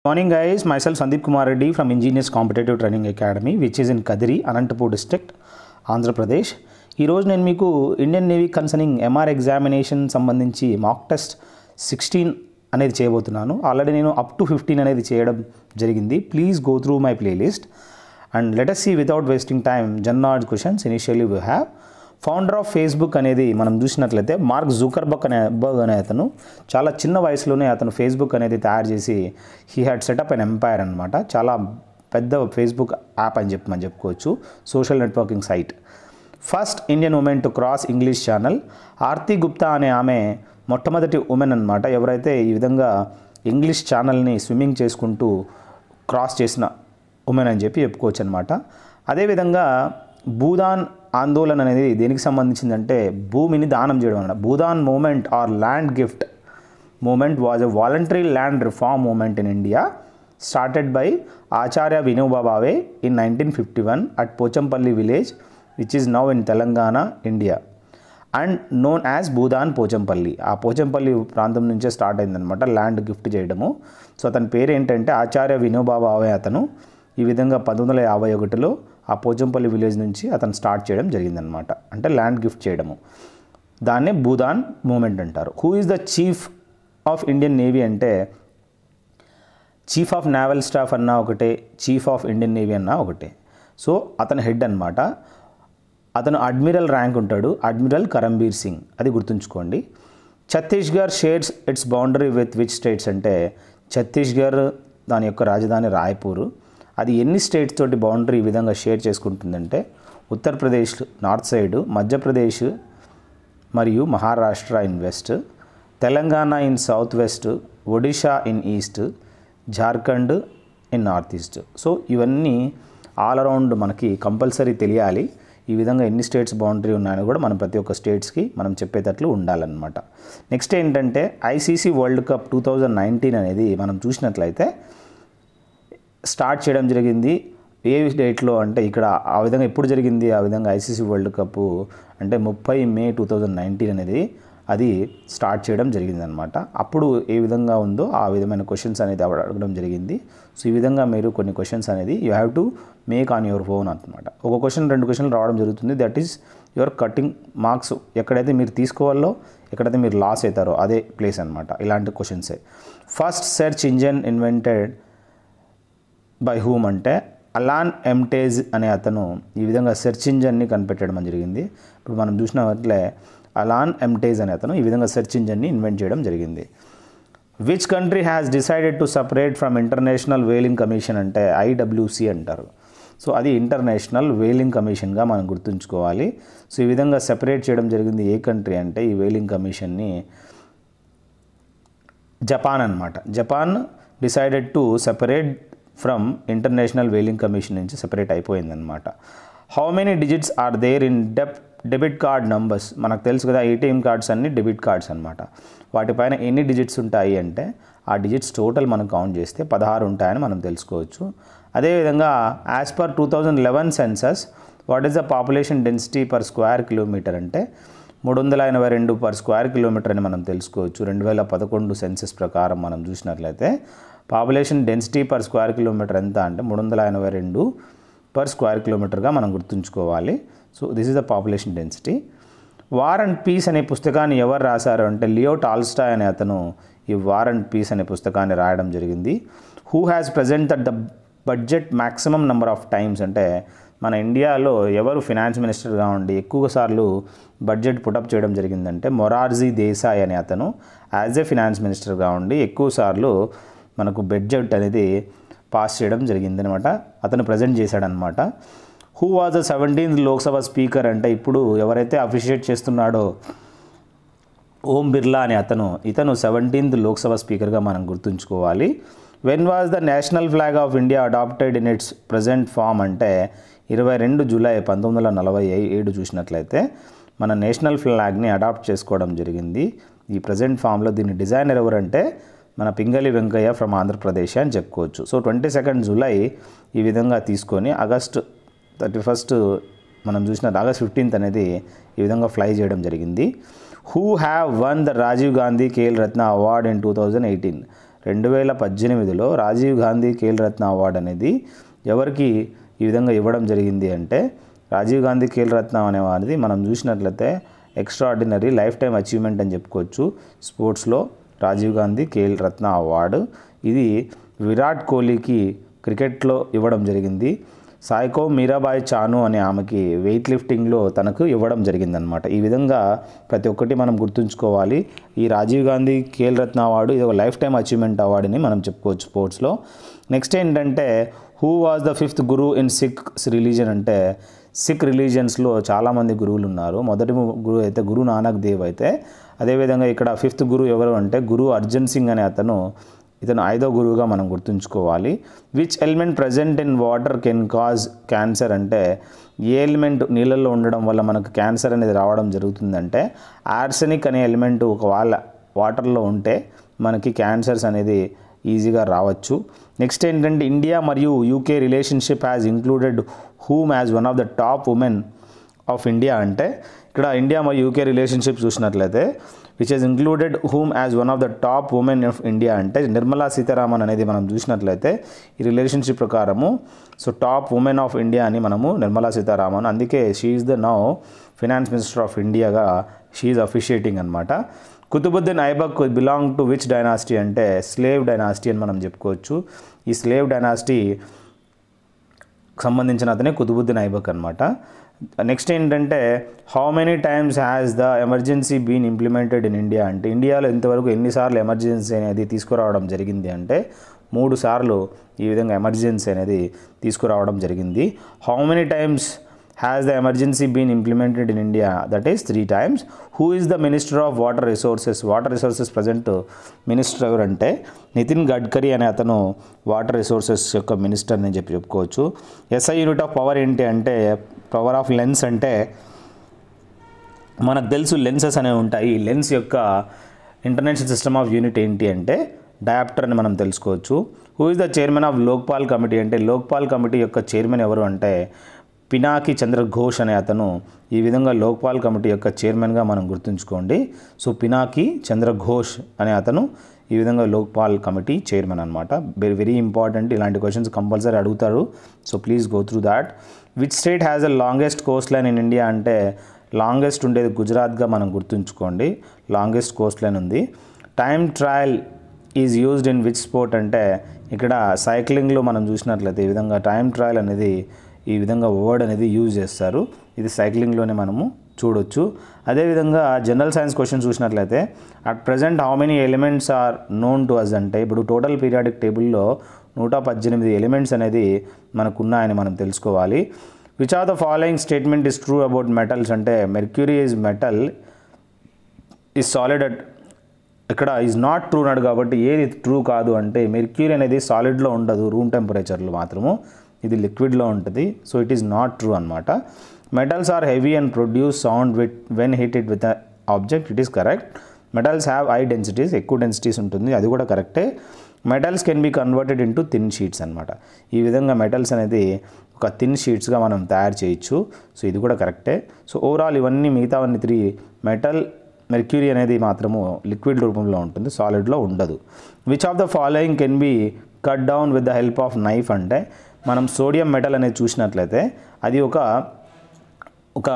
Morning guys, myself Sandeep Kumar Reddy from Engineers Competitive Training Academy which is in Kadiri, Anantapur district, Andhra Pradesh ఈరోజు నేను మీకు Indian navy concerning MR examination సంబంధించి mock test sixteen అనేది చేయబోతున్నాను already నేను up to fifteen అనేది చేయడం జరిగింది please go through my playlist and let us see without wasting time general questions initially we have founder of Facebook అనేది మనం చూసినట్లయితే మార్క్ జూకర్బక్ అనే బర్గ్ అనే అతను చాలా చిన్న వయసులోనే అతను ఫేస్బుక్ అనేది తయారు చేసి he had set up an empire అనమాట చాలా పెద్ద ఫేస్బుక్ యాప్ అని చెప్పి మనం చెప్పుకోవచ్చు social networking site first Indian women to cross English channel Aarti Gupta అనే ఆమె మొట్టమొదటి ఉమెన్ అనమాట ఎవరైతే ఈ విధంగా ఇంగ్లీష్ ఛానల్ని స్విమ్మింగ్ చేసుకుంటూ క్రాస్ చేసిన ఉమెన్ అని చెప్పి చెప్పుకోవచ్చు అనమాట అదేవిధంగా భూదాన్ ఆందోళన అనేది దేనికి సంబంధించిందంటే భూమిని దానం చేయడం అన్నమాట Bhoodan movement or land gift movement was a voluntary land reform movement in India started by Acharya Vinoba Bhave in nineteen fifty one at Pochampalli village which is now in Telangana India and known as Bhoodan Pochampalli ఆ పోచంపల్లి ప్రాంతం నుంచే స్టార్ట్ అయిందనమాట ల్యాండ్ గిఫ్ట్ చేయడము so అతని పేరు ఏంటంటే ఆచార్య వినోబా భావే అతను ఈ విధంగా పంతొమ్మిది వందల యాభై ఒకటిలో ఆ పోచంపల్లి విలేజ్ నుంచి అతను స్టార్ట్ చేయడం జరిగిందనమాట అంటే ల్యాండ్ గిఫ్ట్ చేయడము దాన్నే భూదాన్ మూమెంట్ అంటారు who is the chief of Indian navy అంటే చీఫ్ ఆఫ్ నావల్ స్టాఫ్ అన్నా ఒకటే చీఫ్ ఆఫ్ ఇండియన్ నేవీ అన్నా ఒకటే సో అతను హెడ్ అనమాట అతను అడ్మిరల్ ర్యాంక్ ఉంటాడు అడ్మిరల్ కరంబీర్ సింగ్ అది గుర్తుంచుకోండి Chhattisgarh shares its boundary with which states అంటే ఛత్తీస్గఢ్ దాని యొక్క రాజధాని రాయ్పూర్ అది ఎన్ని స్టేట్స్ తోటి బౌండరీ ఈ విధంగా షేర్ చేసుకుంటుందంటే ఉత్తరప్రదేశ్ నార్త్ సైడ్ మధ్యప్రదేశ్ మరియు Maharashtra in west Telangana in south west Odisha in east Jharkhand in north east so ఇవన్నీ ఆల్ అరౌండ్ మనకి కంపల్సరీ తెలియాలి ఈ విధంగా ఎన్ని స్టేట్స్ బౌండరీ ఉన్నాయని కూడా మనం ప్రతి ఒక్క స్టేట్స్కి మనం చెప్పేటట్లు ఉండాలన్నమాట నెక్స్ట్ ఏంటంటే ICC world cup two thousand nineteen అనేది మనం చూసినట్లయితే స్టార్ట్ చేయడం జరిగింది ఏ డేట్లో అంటే ఇక్కడ ఆ విధంగా ఎప్పుడు జరిగింది ఆ విధంగా ఐసీసీ వరల్డ్ కప్ అంటే ముప్పై మే టూ థౌజండ్ నైన్టీన్ అనేది అది స్టార్ట్ చేయడం జరిగిందనమాట అప్పుడు ఏ విధంగా ఉందో ఆ విధమైన క్వశ్చన్స్ అనేది అడగడం జరిగింది సో ఈ విధంగా మీరు కొన్ని క్వశ్చన్స్ అనేది you have to make on your phone అనమాట ఒక క్వశ్చన్ రెండు క్వశ్చన్లు రావడం జరుగుతుంది that is your cutting marks ఎక్కడైతే మీరు తీసుకోవాలో ఎక్కడైతే మీరు లాస్ అవుతారో అదే ప్లేస్ అనమాట ఇలాంటి క్వశ్చన్సే first search engine invented by whom అంటే అలాన్ ఎంటేజ్ అనే అతను ఈ విధంగా సెర్చ్ ఇంజన్ని కనిపెట్టడం జరిగింది ఇప్పుడు మనం చూసినట్లే అలాన్ ఎంటేజ్ అనే అతను ఈ విధంగా సెర్చ్ ఇంజన్ని ఇన్వెంట్ చేయడం జరిగింది which country has decided to separate from international whaling commission అంటే ఐడబ్ల్యూసి అంటారు సో అది ఇంటర్నేషనల్ వేలింగ్ కమిషన్గా మనం గుర్తుంచుకోవాలి సో ఈ విధంగా సెపరేట్ చేయడం జరిగింది ఏ కంట్రీ అంటే ఈ వేలింగ్ కమిషన్ని జపాన్ అనమాట Japan decided to separate from international whaling commission నుంచి సెపరేట్ అయిపోయిందనమాట how many digits are there in డెప్ డెబిట్ కార్డ్ నంబర్స్ మనకు తెలుసు కదా ఏటీఎం కార్డ్స్ అన్ని డెబిట్ కార్డ్స్ అనమాట వాటిపైన ఎన్ని డిజిట్స్ ఉంటాయి అంటే ఆ డిజిట్స్ టోటల్ మనం కౌంట్ చేస్తే పదహారు ఉంటాయని మనం తెలుసుకోవచ్చు అదేవిధంగా as per two thousand eleven census what is the population density per square kilometre అంటే మూడు వందల ఎనభై రెండు పర్ స్క్వేర్ కిలోమీటర్ అని మనం తెలుసుకోవచ్చు రెండు వేల పదకొండు సెన్సెస్ ప్రకారం మనం చూసినట్లయితే population density per square kilometre ఎంత అంటే మూడు వందల ఎనభై రెండు పర్ స్క్వేర్ కిలోమీటర్గా మనం గుర్తుంచుకోవాలి so this is the population density war and peace అనే పుస్తకాన్ని ఎవరు రాశారు అంటే లియో టాల్స్టాయ్ అనే అతను ఈ వార్ అండ్ పీస్ అనే పుస్తకాన్ని రాయడం జరిగింది who has present the budget maximum number of times అంటే మన ఇండియాలో ఎవరు ఫినాన్స్ మినిస్టర్గా ఉండి ఎక్కువ సార్లు బడ్జెట్ పుటప్ చేయడం జరిగిందంటే మొరార్జీ దేశాయ్ అనే అతను యాజ్ ఏ ఫినాన్స్ మినిస్టర్గా ఉండి ఎక్కువ సార్లు మనకు బడ్జెట్ అనేది పాస్ చేయడం జరిగిందనమాట అతను ప్రజెంట్ చేశాడనమాట who was the seventeenth Lok Sabha speaker అంటే ఇప్పుడు ఎవరైతే అఫిషియేట్ చేస్తున్నాడో ఓం బిర్లా అనే అతను ఇతను సెవెంటీన్త్ లోక్సభ స్పీకర్గా మనం గుర్తుంచుకోవాలి when was the national flag of India adopted in its present form అంటే ఇరవై రెండు జూలై పంతొమ్మిది వందల నలభై ఏడు చూసినట్లయితే మన నేషనల్ ఫ్లాగ్ని అడాప్ట్ చేసుకోవడం జరిగింది ఈ ప్రజెంట్ ఫామ్లో దీని డిజైనర్ ఎవరంటే మన పింగళి వెంకయ్య ఫ్రమ్ ఆంధ్రప్రదేశ్ అని చెప్పుకోవచ్చు సో ట్వంటీ సెకండ్ జూలై ఈ విధంగా తీసుకొని ఆగస్ట్ థర్టీ ఫస్ట్ మనం చూసిన ఆగస్ట్ ఫిఫ్టీన్త్ అనేది ఈ విధంగా ఫ్లై చేయడం జరిగింది who have won the Rajiv Gandhi Khel Ratna award in two thousand eighteen రెండు వేల పద్దెనిమిదిలో రాజీవ్ గాంధీ ఖేల్ రత్న అవార్డు అనేది ఎవరికి ఈ విధంగా ఇవ్వడం జరిగింది అంటే రాజీవ్ గాంధీ ఖేల్ రత్న అనేవాడిది మనం చూసినట్లయితే ఎక్స్ట్రాడినరీ లైఫ్ టైం అచీవ్మెంట్ అని చెప్పుకోవచ్చు స్పోర్ట్స్లో రాజీవ్ గాంధీ ఖేల్ రత్న అవార్డు ఇది విరాట్ కోహ్లీకి క్రికెట్లో ఇవ్వడం జరిగింది సాయికో మీరాబాయ్ చాను అనే ఆమెకి వెయిట్ లిఫ్టింగ్లో తనకు ఇవ్వడం జరిగిందనమాట ఈ విధంగా ప్రతి ఒక్కటి మనం గుర్తుంచుకోవాలి ఈ రాజీవ్ గాంధీ ఖేల్ రత్న అవార్డు ఇది ఒక లైఫ్ టైం అచీవ్మెంట్ అవార్డుని మనం చెప్పుకోవచ్చు స్పోర్ట్స్లో నెక్స్ట్ ఏంటంటే who was the fifth guru in Sikh religion అంటే సిక్ రిలీజియన్స్లో చాలామంది గురువులు ఉన్నారు మొదటి గురువు అయితే గురు నానక్ దేవ్ అయితే అదేవిధంగా ఇక్కడ ఫిఫ్త్ గురువు ఎవరు అంటే గురు అర్జన్ సింగ్ అనే అతను ఇతను ఐదో గురువుగా మనం గుర్తుంచుకోవాలి which element present in water can cause cancer అంటే ఏ ఎలిమెంట్ నీళ్ళల్లో ఉండడం వల్ల మనకు క్యాన్సర్ అనేది రావడం జరుగుతుందంటే ఆర్సెనిక్ అనే ఎలిమెంట్ ఒక వాళ్ళ వాటర్లో ఉంటే మనకి క్యాన్సర్స్ అనేది ఈజీగా రావచ్చు నెక్స్ట్ ఏంటంటే ఇండియా మరియు UK relationship has included whom as one of the top women of India అంటే ఇక్కడ ఇండియా మరియు యూకే రిలేషన్షిప్ చూసినట్లయితే which has included whom as one of the top women of India అంటే నిర్మలా సీతారామన్ అనేది మనం చూసినట్లయితే ఈ రిలేషన్షిప్ ప్రకారము so top women of India అని మనము నిర్మలా సీతారామన్ అందుకే she's the now finance minister of ఇండియాగా షీఈ్ అఫిషియేటింగ్ అనమాట Qutubuddin Aibak belong to which dynasty అంటే స్లేవ్ డైనాసిటీ అని మనం చెప్పుకోవచ్చు ఈ స్లేవ్ డైనాసిటీ సంబంధించిన అతనే కుతుబుద్దీన్ ఐబక్ అనమాట నెక్స్ట్ ఏంటంటే how many times has the emergency been implemented in India అంటే ఇండియాలో ఇంతవరకు ఎన్నిసార్లు ఎమర్జెన్సీ అనేది తీసుకురావడం జరిగింది అంటే మూడు సార్లు ఈ విధంగా ఎమర్జెన్సీ అనేది తీసుకురావడం జరిగింది how many times has the emergency been implemented in India that is three times who is the minister of water resources water resources present minister ఎవరంటే నితిన్ గడ్కరీ అనే అతను వాటర్ రిసోర్సెస్ యొక్క మినిస్టర్ అని చెప్పి చెప్పుకోవచ్చు ఎస్ఐ యూనిట్ ఆఫ్ పవర్ ఏంటి అంటే power of lens అంటే మనకు తెలుసు లెన్సెస్ అనేవి ఉంటాయి ఈ లెన్స్ యొక్క ఇంటర్నేషనల్ సిస్టమ్ ఆఫ్ యూనిట్ ఏంటి అంటే డయాప్టర్ అని మనం తెలుసుకోవచ్చు who is the chairman of Lokpal committee అంటే లోక్పాల్ కమిటీ యొక్క చైర్మన్ ఎవరు అంటే పినాకి చంద్ర ఘోష్ అనే అతను ఈ విధంగా లోక్పాల్ కమిటీ యొక్క చైర్మన్గా మనం గుర్తుంచుకోండి సో పినాకి చంద్ర ఘోష్ అనే అతను ఈ విధంగా లోక్పాల్ కమిటీ చైర్మన్ అనమాట వెరీ వెరీ ఇంపార్టెంట్ ఇలాంటి క్వశ్చన్స్ కంపల్సరీ అడుగుతారు so please go through that which state has the longest coast line in India అంటే లాంగెస్ట్ ఉండేది గుజరాత్గా మనం గుర్తుంచుకోండి లాంగెస్ట్ కోస్ట్ లైన్ ఉంది time trial is used in which sport అంటే ఇక్కడ సైక్లింగ్లో మనం చూసినట్లయితే ఈ విధంగా టైం ట్రయల్ అనేది ఈ విధంగా వర్డ్ అనేది యూజ్ చేస్తారు ఇది సైక్లింగ్లోనే మనము చూడొచ్చు అదేవిధంగా జనరల్ సైన్స్ క్వశ్చన్ చూసినట్లయితే at present how many elements are known to us అంటే ఇప్పుడు టోటల్ పీరియాడిక్ టేబుల్లో నూట పద్దెనిమిది ఎలిమెంట్స్ అనేది మనకు ఉన్నాయని మనం తెలుసుకోవాలి which are the following statement is true about metals అంటే mercury is metal is solid at ఇక్కడ ఈజ్ నాట్ ట్రూ అన్నాడు కాబట్టి ఏది ట్రూ కాదు అంటే మెర్క్యూరీ అనేది సాలిడ్లో ఉండదు రూమ్ టెంపరేచర్లో మాత్రము ఇది లిక్విడ్లో ఉంటుంది so it is not true అనమాట metals are heavy and produce sound with when hit it with object it is correct metals have high densities ఎక్కువ డెన్సిటీస్ ఉంటుంది అది కూడా కరెక్టే metals can be converted into thin sheets అనమాట ఈ విధంగా metals అనేది ఒక థిన్ షీట్స్గా మనం తయారు చేయొచ్చు సో ఇది కూడా కరెక్టే సో ఓవరాల్ ఇవన్నీ మిగతావన్నీ త్రీ మెటల్ మెర్క్యూరీ అనేది మాత్రము లిక్విడ్ రూపంలో ఉంటుంది సాలిడ్లో ఉండదు which of the following can be cut down with the help of knife అంటే మనం సోడియం మెటల్ అనేది చూసినట్లయితే అది ఒక ఒక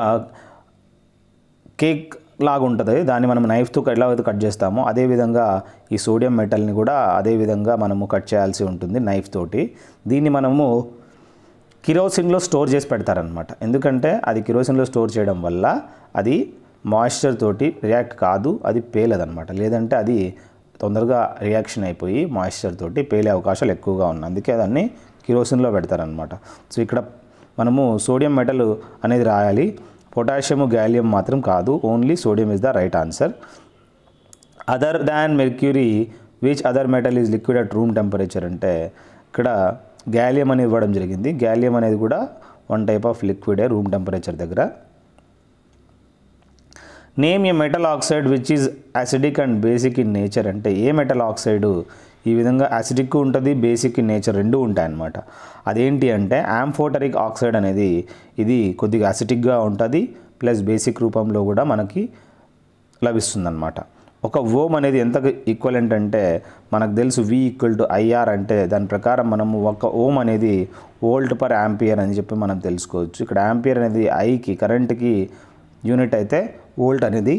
కేక్ లాగా ఉంటుంది దాన్ని మనం నైఫ్తో ఎలా అయితే కట్ చేస్తామో అదేవిధంగా ఈ సోడియం మెటల్ని కూడా అదేవిధంగా మనము కట్ చేయాల్సి ఉంటుంది నైఫ్ తోటి దీన్ని మనము కిరోసిన్లో స్టోర్ చేసి పెడతారనమాట ఎందుకంటే అది కిరోసిన్లో స్టోర్ చేయడం వల్ల అది మాయిశ్చర్ తోటి రియాక్ట్ కాదు అది పేలదనమాట లేదంటే అది తొందరగా రియాక్షన్ అయిపోయి మాయిశ్చర్ తోటి పేలే అవకాశాలు ఎక్కువగా ఉన్నాయి అందుకే దాన్ని కిరోసిన్లో పెడతారనమాట సో ఇక్కడ మనము సోడియం మెటల్ అనేది రాయాలి పొటాషియము గ్యాలియం మాత్రం కాదు only sodium is the right answer other than mercury which other metal is liquid at room temperature అంటే ఇక్కడ గ్యాలియం అనేది ఇవ్వడం జరిగింది గ్యాలియం అనేది కూడా వన్ టైప్ ఆఫ్ లిక్విడే రూమ్ టెంపరేచర్ దగ్గర name a metal oxide which is acidic and basic in nature అంటే ఏ మెటల్ ఆక్సైడ్ ఈ విధంగా యాసిడిక్ ఉంటుంది బేసిక్ ఇన్ నేచర్ రెండు ఉంటాయన్నమాట అదేంటి అంటే యాంఫోటరిక్ ఆక్సైడ్ అనేది ఇది కొద్దిగా యాసిటిక్గా ఉంటుంది ప్లస్ బేసిక్ రూపంలో కూడా మనకి లభిస్తుందన్నమాట ఒక ఓమ్ అనేది ఎంత ఈక్వలెంట్ అంటే మనకు తెలుసు వి ఈక్వల్ టు ఐఆర్ అంటే దాని ప్రకారం మనము ఒక ఓమ్ అనేది వోల్ట్ పర్ యాంపియర్ అని చెప్పి మనం తెలుసుకోవచ్చు ఇక్కడ యాంపియర్ అనేది ఐకి కరెంట్కి యూనిట్ అయితే వోల్ట్ అనేది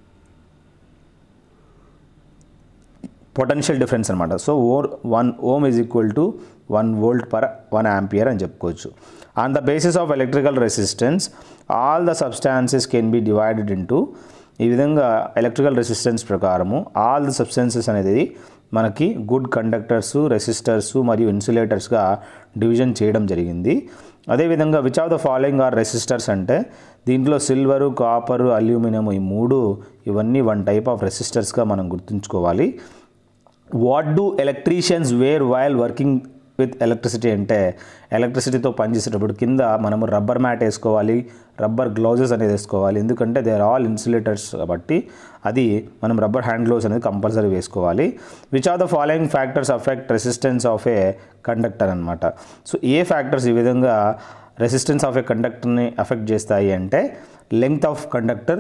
పొటెన్షియల్ డిఫరెన్స్ అనమాట so or one ohm is equal to one volt per one ampere అని చెప్పుకోవచ్చు on the basis of electrical resistance all the substances can be divided into ఈ విధంగా ఎలక్ట్రికల్ రెసిస్టెన్స్ ప్రకారము all the substances అనేది మనకి good conductors resistors మరియు ఇన్సులేటర్స్గా division చేయడం జరిగింది అదేవిధంగా which of the following are resistors అంటే దీంట్లో సిల్వరు కాపరు అల్యూమినియం ఈ మూడు ఇవన్నీ వన్ టైప్ ఆఫ్ రెసిస్టర్స్గా మనం గుర్తుంచుకోవాలి what do electricians wear while working with electricity అంటే ఎలక్ట్రిసిటీతో పనిచేసేటప్పుడు కింద మనము రబ్బర్ మ్యాట్ వేసుకోవాలి రబ్బర్ గ్లౌజెస్ అనేది వేసుకోవాలి ఎందుకంటే దే ఆర్ ఆల్ ఇన్సులేటర్స్ కాబట్టి అది మనం రబ్బర్ హ్యాండ్ గ్లౌస్ అనేది కంపల్సరీ వేసుకోవాలి which are the following factors affect resistance of a conductor అనమాట సో ఏ ఫ్యాక్టర్స్ ఈ విధంగా రెసిస్టెన్స్ ఆఫ్ ఏ కండక్టర్ని అఫెక్ట్ చేస్తాయి అంటే లెంగ్త్ ఆఫ్ కండక్టర్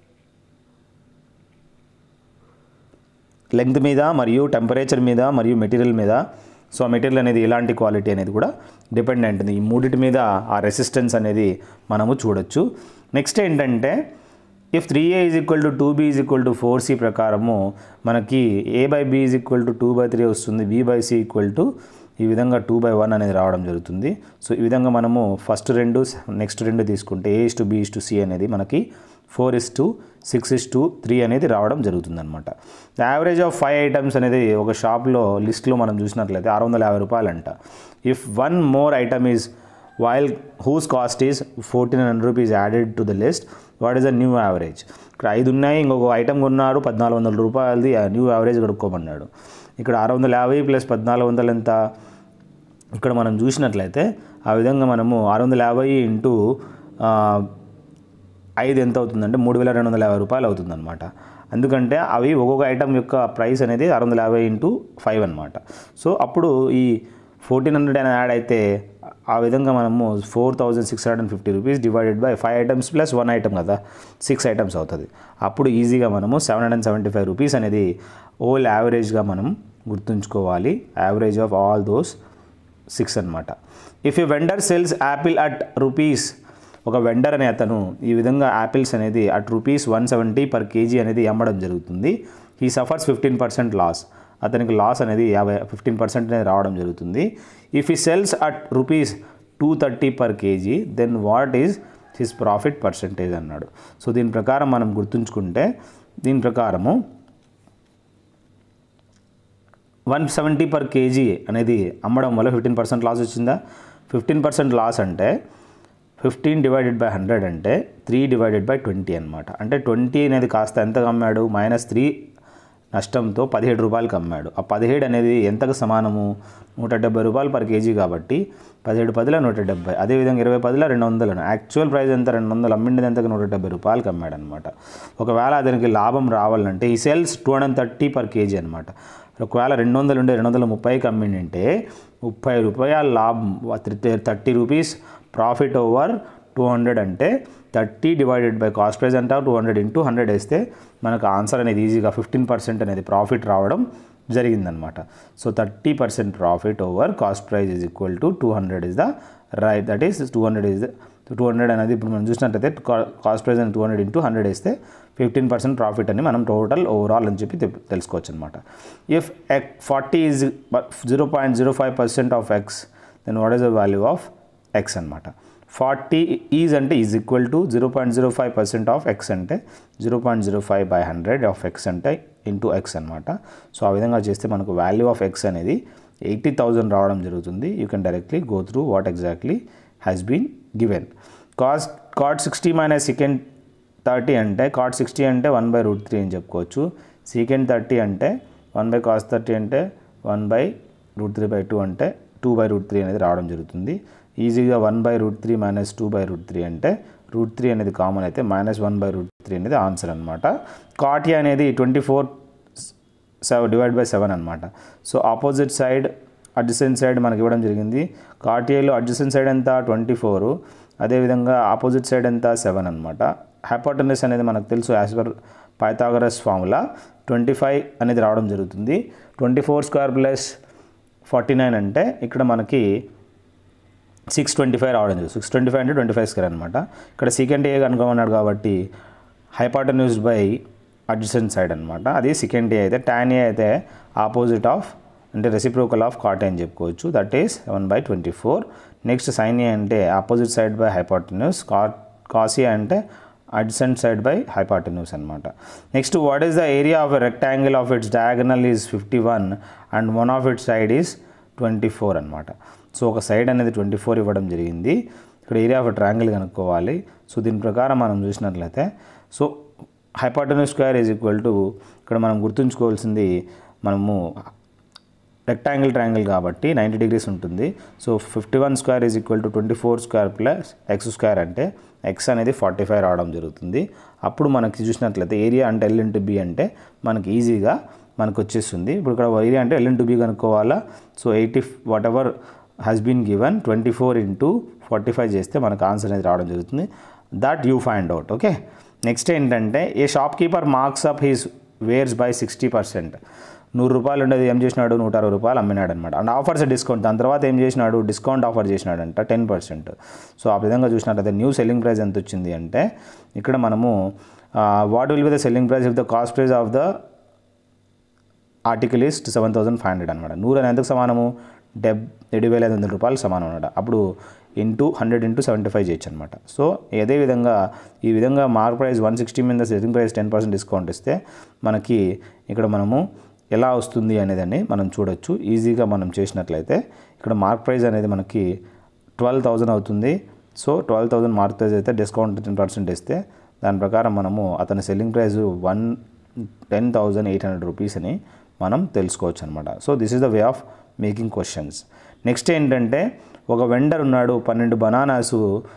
లెంగ్త్ మీద మరియు టెంపరేచర్ మీద మరియు మెటీరియల్ మీద సో ఆ మెటీరియల్ అనేది ఎలాంటి క్వాలిటీ అనేది కూడా డిపెండెంట్ ఈ మూడిటి మీద ఆ రెసిస్టెన్స్ అనేది మనము చూడొచ్చు నెక్స్ట్ ఏంటంటే if three A is equal to two B is equal to four C ప్రకారము మనకి A by B is equal to two by three వస్తుంది B by C equal to ఈ విధంగా టూ బై వన్ అనేది రావడం జరుగుతుంది so ఈ విధంగా మనము ఫస్ట్ రెండు నెక్స్ట్ రెండు తీసుకుంటే A is to B is to C అనేది మనకి four is to six is to three అనేది రావడం జరుగుతుంది అనమాట the average of five items అనేది ఒక షాప్లో లిస్ట్లో మనం చూసినట్లయితే ఆరు వందల యాభై రూపాయలు అంట if one more item is while whose cost is fourteen hundred rupees added to the list what is the new average ఇక్కడ ఐదు ఉన్నాయి ఇంకొక ఐటమ్ కొన్నాడు పద్నాలుగు వందల రూపాయలది న్యూ యావరేజ్ కడుక్కోమన్నాడు ఇక్కడ ఆరు వందల యాభై ప్లస్ పద్నాలుగు వందలు ఎంత ఇక్కడ మనం చూసినట్లయితే ఆ విధంగా మనము ఆరు వందల యాభై ఇంటూ ఐదు ఎంత అవుతుందంటే మూడు వేల రెండు వందల యాభై రూపాయలు అవుతుందన్నమాట ఎందుకంటే అవి ఒక్కొక్క ఐటమ్ యొక్క ప్రైస్ అనేది ఆరు వందల యాభై ఇంటూ ఫైవ్ అనమాట సో అప్పుడు ఈ ఫోర్టీన్ హండ్రెడ్ అని యాడ్ అయితే ఆ విధంగా మనము four thousand six hundred and fifty rupees divided by five items plus one item కదా సిక్స్ ఐటమ్స్ అవుతుంది అప్పుడు ఈజీగా మనము seven hundred and seventy five rupees అనేది ఓల్ యావరేజ్గా మనం గుర్తుంచుకోవాలి average of all those six అనమాట if you vendor sells apple at rupees ఒక వెండర్ అనే అతను ఈ విధంగా యాపిల్స్ అనేది at rupees one seventy per kg అనేది అమ్మడం జరుగుతుంది he suffers fifteen percent loss అతనికి లాస్ అనేది యాభై ఫిఫ్టీన్ పర్సెంట్ అనేది రావడం జరుగుతుంది if he sells at rupees two thirty per kg then what is his profit percentage అన్నాడు సో దీని ప్రకారం మనం గుర్తుంచుకుంటే దీని ప్రకారము వన్ సెవెంటీ పర్ కేజీ అనేది అమ్మడం వల్ల ఫిఫ్టీన్ పర్సెంట్ లాస్ వచ్చిందా ఫిఫ్టీన్ పర్సెంట్ లాస్ అంటే ఫిఫ్టీన్ డివైడెడ్ బై హండ్రెడ్ అంటే త్రీ డివైడెడ్ బై ట్వంటీ అనమాట అంటే ట్వంటీ అనేది కాస్త ఎంతకు అమ్మాడు మైనస్ త్రీ నష్టంతో పదిహేడు రూపాయలకి అమ్మాడు ఆ పదిహేడు అనేది ఎంతకు సమానము నూట డెబ్బై రూపాయలు పర్ కేజీ కాబట్టి పదిహేడు పదిల నూట డెబ్బై అదేవిధంగా ఇరవై పదిల రెండు వందలు యాక్చువల్ ప్రైస్ ఎంత రెండు వందలు అమ్మిండేది ఎంతకు నూట డెబ్బై రూపాయలకి అమ్మాడు అనమాట ఒకవేళ అతనికి లాభం రావాలంటే he sells two hundred thirty per kg అనమాట ఒకవేళ రెండు వందలు ఉండే రెండు వందల ముప్పైకి అమ్మిండింటే ముప్పై రూపాయల లాభం thirty rupees profit over two hundred అంటే thirty divided by cost price అంట టూ హండ్రెడ్ ఇంటూ హండ్రెడ్ వేస్తే మనకు ఆన్సర్ అనేది ఈజీగా ఫిఫ్టీన్ పర్సెంట్ అనేది ప్రాఫిట్ రావడం జరిగిందనమాట so thirty percent profit over cost price is equal to two hundred is the right that is two hundred is two hundred అనేది ఇప్పుడు మనం చూసినట్టయితే కాస్ట్ ప్రైస్ అనేది టూ హండ్రెడ్ ఇంటూ హండ్రెడ్ వేస్తే fifteen percent profit అని మనం total overall అని చెప్పి తె- తెలుసుకోవచ్చు అనమాట ఇఫ్ ఎక్ forty is zero point zero five percent of X then what is the value of X అనమాట ఫార్టీ ఈజ్ అంటే is equal to zero point zero five percent of X అంటే zero point zero five by hundred of X అంటే into X అనమాట so ఆ విధంగా చేస్తే మనకు value of X అనేది ఎయిటీ థౌజండ్ రావడం జరుగుతుంది you can directly go through what exactly has been given cos cot sixty minus second thirty అంటే కాట్ సిక్స్టీ అంటే వన్ బై రూట్ త్రీ అని చెప్పుకోవచ్చు సీకెండ్ థర్టీ అంటే వన్ బై కాస్ థర్టీ అంటే one by root three by two అంటే two by root three అనేది రావడం జరుగుతుంది ఈజీగా one by root three minus two by root three అంటే రూట్ త్రీ అనేది కామన్ అయితే minus one by root three అనేది ఆన్సర్ అనమాట కాటీ అనేది twenty four seven divide by seven అనమాట so opposite side adjacent side మనకి ఇవ్వడం జరిగింది కార్టిఏలో అడ్జసెంట్ సైడ్ ఎంత ట్వంటీ ఫోరు అదేవిధంగా ఆపోజిట్ సైడ్ ఎంత సెవెన్ అనమాట హైపోటనస్ అనేది మనకు తెలుసు as per Pythagoras formula twenty five అనేది రావడం జరుగుతుంది twenty four square plus forty nine అంటే ఇక్కడ మనకి సిక్స్ ట్వంటీ ఫైవ్ రావడం జరుగుతుంది సిక్స్ ట్వంటీ ఫైవ్ అంటే ట్వంటీ ఫైవ్ స్క్వేర్ అనమాట ఇక్కడ సెకండ్ ఏ కనుకోమన్నాడు కాబట్టి హైపాటన్యూస్ బై అడ్జసెంట్ సైడ్ అనమాట అది సెకండ్ ఏ అయితే ట్యాన్ ఏ అయితే ఆపోజిట్ ఆఫ్ అంటే రెసిప్రోకల్ ఆఫ్ కాట్ అని చెప్పుకోవచ్చు that is one by twenty four next sine A అంటే opposite side by hypotenuse cot కాసీ అంటే అడ్జసెంట్ సైడ్ బై హైపాటన్యూస్ అనమాట next what is the area of a rectangle of its diagonal is fifty one and one of its side is twenty four అనమాట so ఒక సైడ్ అనేది twenty four ఇవ్వడం జరిగింది ఇక్కడ ఏరియా ఆఫ్ ట్రయాంగిల్ కనుక్కోవాలి so దీని ప్రకారం మనం చూసినట్లయితే so hypotenuse square is equal to ఇక్కడ మనం గుర్తుంచుకోవాల్సింది మనము రెక్టాంగిల్ ట్రయాంగిల్ కాబట్టి నైంటీ డిగ్రీస్ ఉంటుంది so fifty one square is equal to twenty four square plus X square అంటే ఎక్స్ అనేది ఫార్టీ ఫైవ్ రావడం జరుగుతుంది అప్పుడు మనకి చూసినట్లయితే ఏరియా అంటే ఎల్ ఇంటూ బి అంటే మనకి ఈజీగా మనకు వచ్చేస్తుంది ఇప్పుడు ఇక్కడ ఏరియా అంటే ఎల్ ఇంటూ బి కనుక్కోవాలా so eighty whatever has been given twenty four into forty five చేస్తే మనకు ఆన్సర్ అనేది రావడం జరుగుతుంది that you find out okay next ఏంటంటే a shopkeeper marks up his wares by sixty percent నూరు రూపాయలు ఉండేది ఏం చేసినాడు నూట అరవై రూపాయలు అమ్మినాడు అనమాట అండ్ ఆఫర్స్ డిస్కౌంట్ దాని తర్వాత ఏం చేసినాడు డిస్కౌంట్ ఆఫర్ చేసినాడంట టెన్ పర్సెంట్ సో ఆ విధంగా చూసినట్లయితే న్యూ సెల్లింగ్ ప్రైస్ ఎంత వచ్చింది అంటే ఇక్కడ మనము what will be the selling price if the cost price of the article is seven thousand five hundred అనమాట నూరు అని ఎంతకు సమానము డెబ్ ఏడు వేల ఐదు వందల రూపాయలు సమానం అనమాట అప్పుడు into hundred into seventy five చేయొచ్చు అనమాట సో అదే విధంగా ఈ విధంగా మార్క్ ప్రైస్ వన్ సిక్స్టీ మీద selling price ten percent discount ఇస్తే మనకి ఇక్కడ మనము ఎలా వస్తుంది అనేదాన్ని మనం చూడొచ్చు ఈజీగా మనం చేసినట్లయితే ఇక్కడ మార్క్ ప్రైస్ అనేది మనకి ట్వెల్వ్ థౌజండ్ అవుతుంది so twelve thousand mark price అయితే డిస్కౌంట్ టెన్ పర్సెంట్ ఇస్తే దాని ప్రకారం మనము అతని selling price one ten thousand eight hundred rupees అని మనం తెలుసుకోవచ్చు అనమాట so this is the way of making questions next ఏంటంటే ఒక వెండర్ ఉన్నాడు పన్నెండు బనానాసు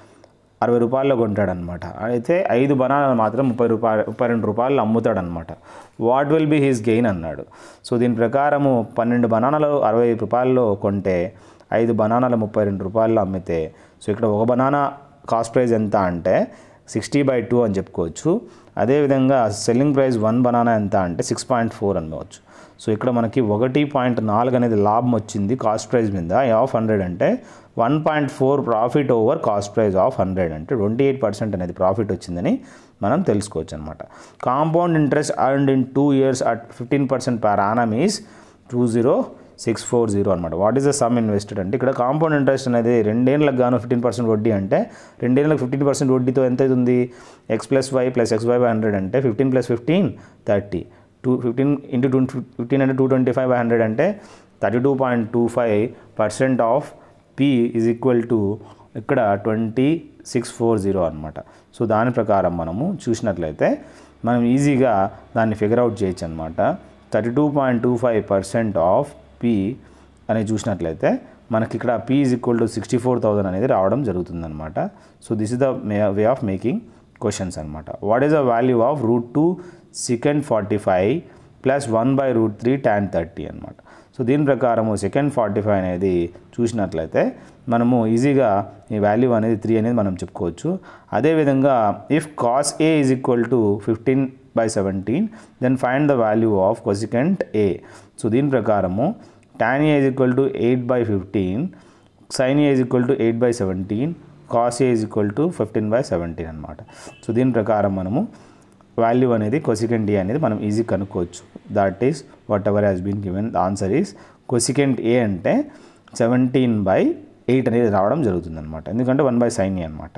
అరవై రూపాయల్లో కొంటాడనమాట అయితే ఐదు బనానాలు మాత్రం ముప్పై రూపాయలు ముప్పై రెండు రూపాయలు అమ్ముతాడనమాట what will be his gain అన్నాడు సో దీని ప్రకారము పన్నెండు బనానాలు అరవై రూపాయల్లో కొంటే ఐదు బనానాలు ముప్పై రెండు రూపాయల్లో అమ్మితే సో ఇక్కడ ఒక బనానా కాస్ట్ ప్రైస్ ఎంత అంటే సిక్స్టీ బై టూ అని చెప్పుకోవచ్చు అదేవిధంగా సెల్లింగ్ ప్రైస్ వన్ బనానా ఎంత అంటే సిక్స్ పాయింట్ ఫోర్ అనుకోవచ్చు సో ఇక్కడ మనకి ఒకటి పాయింట్ నాలుగు అనేది లాభం వచ్చింది కాస్ట్ ప్రైస్ మీద ఆఫ్ హండ్రెడ్ అంటే one point four profit over cost price of hundred అంటే ట్వంటీ ఎయిట్ పర్సెంట్ అనేది ప్రాఫిట్ వచ్చిందని మనం తెలుసుకోవచ్చు అనమాట compound interest earned in two years at fifteen percent per annum is two zero six four zero అనమాట what is the sum invested అంటే ఇక్కడ compound interest అనేది రెండేళ్ళకి గాను ఫిఫ్టీన్ పర్సెంట్ వడ్డీ అంటే రెండేళ్ళకి ఫిఫ్టీన్ పర్సెంట్ వడ్డీతో ఎంత అవుతుంది x plus y plus x y by hundred అంటే fifteen plus fifteen thirty two fifteen into two fifteen అంటే two twenty five by hundred అంటే thirty two point two five percent of P is equal to ఇక్కడ twenty six four zero అనమాట so దాని ప్రకారం మనము చూసినట్లయితే మనం ఈజీగా దాన్ని ఫిగర్ అవుట్ చేయొచ్చు అనమాట thirty two point two five percent of P అనేది చూసినట్లయితే మనకి ఇక్కడ P is equal to sixty four thousand అనేది రావడం జరుగుతుందన్నమాట so this is the way of making questions అనమాట what is the value of root two second forty five plus one by root three tan thirty అనమాట so దీని ప్రకారము second forty five అనేది చూసినట్లయితే మనము ఈజీగా ఈ వాల్యూ అనేది త్రీ అనేది మనం చెప్పుకోవచ్చు అదేవిధంగా if cos A is equal to fifteen by seventeen then find the value of cosecant A so దీని ప్రకారము tan A is equal to eight by fifteen sine A is equal to eight by seventeen cos A is equal to fifteen by seventeen అనమాట so దీని ప్రకారం మనము value అనేది cosecant ఏ అనేది మనం easy కనుక్కోవచ్చు that is whatever has been given the answer is cosecant A అంటే seventeen by eight అనేది రావడం జరుగుతుంది అనమాట ఎందుకంటే వన్ బై సైన్ ఏ అనమాట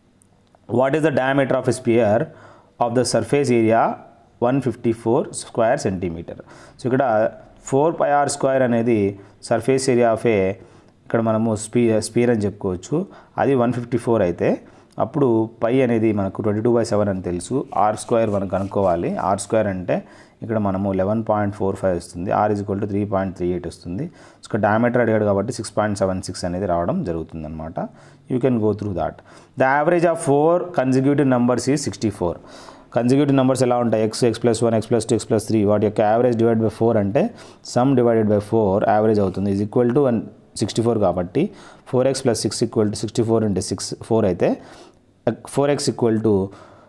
what is the diameter of a sphere of the surface area one fifty four square centimeter so ఇక్కడ four pi r square అనేది surface area of a ఇక్కడ మనము స్పీ స్పీర్ అని చెప్పుకోవచ్చు అది వన్ ఫిఫ్టీ ఫోర్ అయితే అప్పుడు పై అనేది మనకు ట్వంటీ టూ బై సెవెన్ అని తెలుసు ఆర్ స్క్వేర్ మనం కనుక్కోవాలి ఆర్ స్క్వేర్ అంటే ఇక్కడ మనము లెవెన్ పాయింట్ ఫోర్ ఫైవ్ వస్తుంది r is equal to three point three eight వస్తుంది సో డయామీటర్ అడిగాడు కాబట్టి సిక్స్ పాయింట్ సెవెన్ సిక్స్ అనేది రావడం జరుగుతుంది అనమాట you can go through that the average of four consecutive numbers ఈ సిక్స్టీ ఫోర్ కన్సిక్యూటివ్ నెంబర్స్ ఎలా ఉంటాయి x x plus one x plus two x plus three వాటి యొక్క యావరేజ్ డివైడ్ బై ఫోర్ అంటే sum divided by four average అవుతుంది is equal to one sixty four కాబట్టి four x plus six equal to sixty four into six four అయితే four x equal to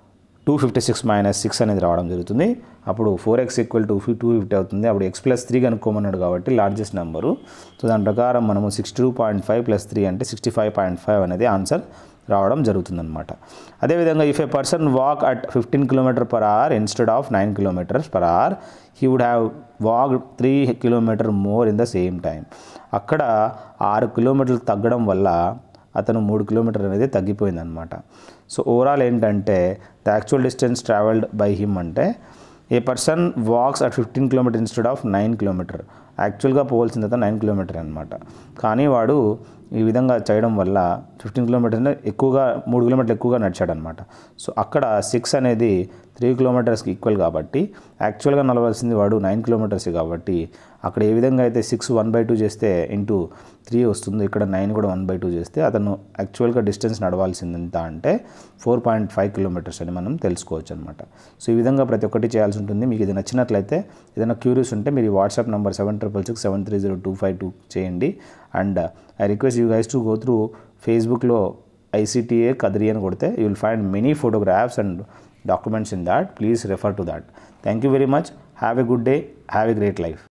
two fifty six minus six అనేది రావడం జరుగుతుంది అప్పుడు four x equal to two fifty అవుతుంది అప్పుడు X plus three కనుక్కోమన్నాడు కాబట్టి largest number so దాని ప్రకారం మనము sixty two point five plus three అంటే సిక్స్టీ ఫైవ్ పాయింట్ ఫైవ్ అనేది ఆన్సర్ రావడం జరుగుతుందన్నమాట అదేవిధంగా if a person walk at fifteen kilometer per hour instead of nine kilometers per hour he would have walk three kilometer more in the same time అక్కడ ఆరు కిలోమీటర్లు తగ్గడం వల్ల అతను మూడు కిలోమీటర్ అనేది తగ్గిపోయిందనమాట సో ఓవరాల్ ఏంటంటే the actual distance travelled by him అంటే a person walks at fifteen kilometer instead of nine kilometer యాక్చువల్గా పోవాల్సింది అయితే నైన్ కిలోమీటర్ అనమాట కానీ వాడు ఈ విధంగా చేయడం వల్ల ఫిఫ్టీన్ కిలోమీటర్ ఎక్కువగా మూడు కిలోమీటర్లు ఎక్కువగా నడిచాడనమాట సో అక్కడ సిక్స్ అనేది త్రీ కిలోమీటర్స్కి ఈక్వల్ కాబట్టి యాక్చువల్గా నడవలసింది వాడు నైన్ కిలోమీటర్స్ కాబట్టి అక్కడ ఏ విధంగా అయితే సిక్స్ వన్ బై టూ చేస్తే ఇంటూ త్రీ వస్తుందో ఇక్కడ నైన్ కూడా వన్ బై టూ చేస్తే అతను యాక్చువల్గా డిస్టెన్స్ నడవాల్సింది ఎంత అంటే ఫోర్ పాయింట్ ఫైవ్ కిలోమీటర్స్ అని మనం తెలుసుకోవచ్చు అనమాట సో ఈ విధంగా ప్రతి ఒక్కటి చేయాల్సి ఉంటుంది మీకు ఇది నచ్చినట్లయితే ఏదైనా క్యూరియస్ ఉంటే మీరు WhatsApp number seven triple six seven three zero two five two చేయండి and I request you guys to go through ఫేస్బుక్లో ఐసీటీఏ కదిరి అని కొడితే you will find many photographs and documents in that please refer to that thank you very much have a good day have a great life